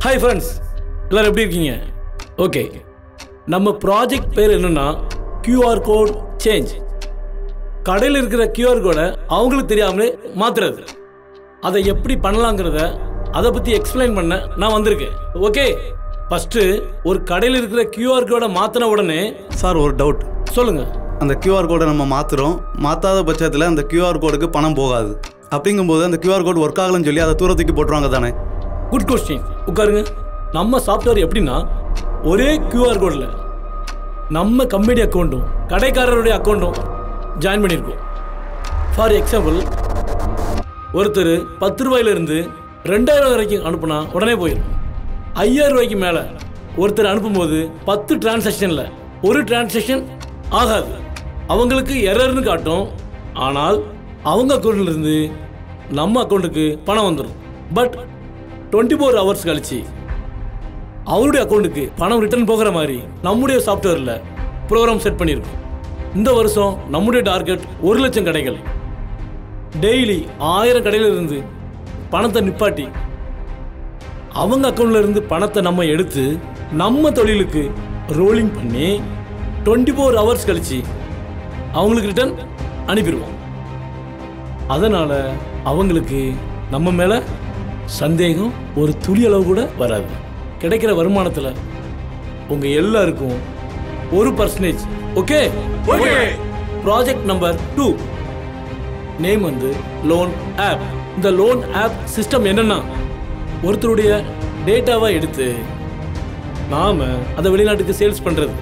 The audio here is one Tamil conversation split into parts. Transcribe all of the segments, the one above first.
ஹாய் ஃப்ரெண்ட்ஸ் எல்லாரும் எப்படி இருக்கீங்க ஓகே நம்ம ப்ராஜெக்ட் பேர் என்னன்னா QR கோட் சேஞ்ச் கடையில் இருக்கிற QR கோடை அவங்களுக்கு தெரியாமலே மாத்துறது அதை எப்படி பண்ணலாங்கிறத அதை பற்றி எக்ஸ்பிளைன் பண்ண நான் வந்திருக்கேன் ஓகே ஃபஸ்ட்டு ஒரு கடையில் இருக்கிற QR கோடை மாற்றின உடனே சார் ஒரு டவுட் சொல்லுங்கள் அந்த QR கோடை நம்ம மாற்றுறோம் மாற்றாத பட்சத்தில் அந்த QR கோடுக்கு பணம் போகாது அப்படிங்கும்போது அந்த QR கோட் ஒர்க் ஆகலன்னு சொல்லி அதை தூரத்துக்கு போட்டுருவாங்க தானே குட் கொஸ்டின் உட்காருங்க நம்ம சாஃப்ட்வேர் எப்படின்னா ஒரே QR கோடில் நம்ம கம்பெனி அக்கௌண்ட்டும் கடைக்காரருடைய அக்கௌண்ட்டும் ஜாயின் பண்ணியிருக்கோம் ஃபார் எக்ஸாம்பிள் ஒருத்தர் பத்து ரூபாயிலிருந்து ரெண்டாயிரம் வரைக்கும் அனுப்புனா உடனே போயிடும் ஐயாயிரம் ரூபாய்க்கு மேலே ஒருத்தர் அனுப்பும்போது பத்து டிரான்சாக்ஷனில் ஒரு டிரான்சாக்ஷன் ஆகாது அவங்களுக்கு எரர்னு காட்டும் ஆனால் அவங்க அக்கௌண்ட்ல இருந்து நம்ம அக்கௌண்ட்டுக்கு பணம் வந்துடும் பட் டுவெண்ட்டி ஃபோர் ஹவர்ஸ் கழிச்சு அவருடைய அக்கௌண்ட்டுக்கு பணம் ரிட்டர்ன் போகிற மாதிரி நம்முடைய சாஃப்ட்வேரில் ப்ரோக்ராம் செட் பண்ணியிருக்கோம் இந்த வருஷம் நம்முடைய டார்கெட் ஒரு லட்சம் கடைகள் டெய்லி ஆயிரம் கடையில இருந்து பணத்தை நிப்பாட்டி அவங்க அக்கௌண்ட்ல இருந்து பணத்தை நம்ம எடுத்து நம்ம தொழிலுக்கு ரோலிங் பண்ணி டுவெண்ட்டி ஃபோர் ஹவர்ஸ் கழிச்சு அவங்களுக்கு ரிட்டர்ன் அனுப்பிடுவோம் அதனால அவங்களுக்கு நம்ம மேல சந்தேகம் ஒரு துளி அளவு கூட வராது கிடைக்கிற வருமானத்துல உங்க எல்லாருக்கும் ஒரு percentage okay project number two name வந்து லோன் ஆப் இந்த லோன் ஆப் சிஸ்டம் என்னன்னா ஒருத்தருடைய டேட்டாவை எடுத்து நாம அதை வெளிநாட்டுக்கு சேல்ஸ் பண்றது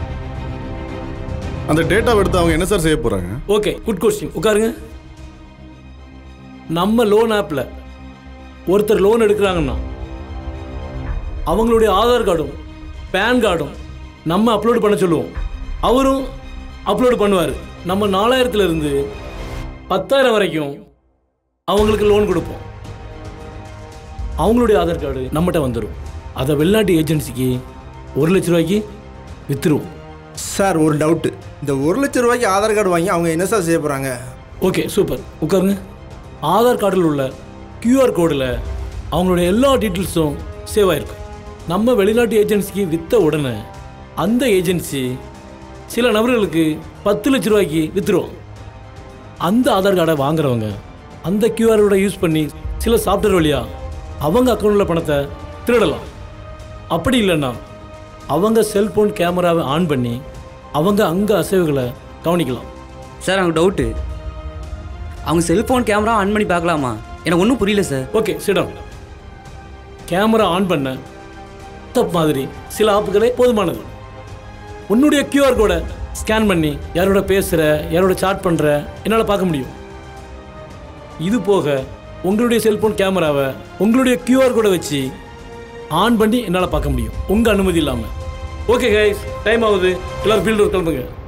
அந்த டேட்டாவை எடுத்து அவங்க என்ன சார் செய்ய போறாங்க ஓகே குட் கொஸ்டின் உட்காருங்க நம்ம லோன் ஆப்பில் ஒருத்தர் லோன் எடுக்கிறாங்கன்னா அவங்களுடைய ஆதார் கார்டும் பேன் கார்டும் நம்ம அப்லோட் பண்ண சொல்லுவோம் அவரும் அப்லோட் பண்ணுவார் நம்ம நாலாயிரத்துல இருந்து பத்தாயிரம் வரைக்கும் அவங்களுக்கு லோன் கொடுப்போம் அவங்களுடைய ஆதார் கார்டு நம்மகிட்ட வந்துடும் அதை வெளிநாட்டு ஏஜென்சிக்கு ஒரு லட்ச ரூபாய்க்கு விற்றுருவோம் சார் ஒரு டவுட்டு இந்த ஒரு லட்ச ரூபாய்க்கு ஆதார் கார்டு வாங்கி அவங்க என்ன சார் செய்ய போகிறாங்க ஓகே சூப்பர் உட்காருங்க ஆதார் கார்டில் உள்ள கியூஆர் கோடில் அவங்களுடைய எல்லா டீட்டெயில்ஸும் சேவ் ஆயிருக்கும் நம்ம வெளிநாட்டு ஏஜென்சிக்கு விற்ற உடனே அந்த ஏஜென்சி சில நபர்களுக்கு பத்து லட்ச ரூபாய்க்கு விற்றுருவோம் அந்த ஆதார் கார்டை வாங்குறவங்க அந்த கியூஆரோட யூஸ் பண்ணி சில சாஃப்ட்வேர் வழியா அவங்க அக்கௌண்ட்டில் பணத்தை திருடலாம் அப்படி இல்லைன்னா அவங்க செல்போன் கேமராவை ஆன் பண்ணி அவங்க அங்கே அசைவுகளை கவனிக்கலாம் சார் எனக்கு டவுட்டு அவங்க செல்ஃபோன் கேமரா ஆன் பண்ணி பார்க்கலாமா எனக்கு ஒன்றும் புரியல சார் ஓகே சிடம் கேமரா ஆன் பண்ண தப் மாதிரி சில ஆப்புகளே போதுமானது உன்னுடைய கியூஆர் கோடை ஸ்கேன் பண்ணி யாரோட பேசுகிற யாரோட சாட் பண்ணுற என்னால் பார்க்க முடியும் இது போக உங்களுடைய செல்போன் கேமராவை உங்களுடைய கியூஆர் கோடை வச்சு ஆன் பண்ணி என்னால் பார்க்க முடியும் உங்கள் அனுமதி இல்லாமல் ஓகே கைஸ் டைம் ஆகுது எல்லாரும் ஃபீல்டு கிளம்புங்க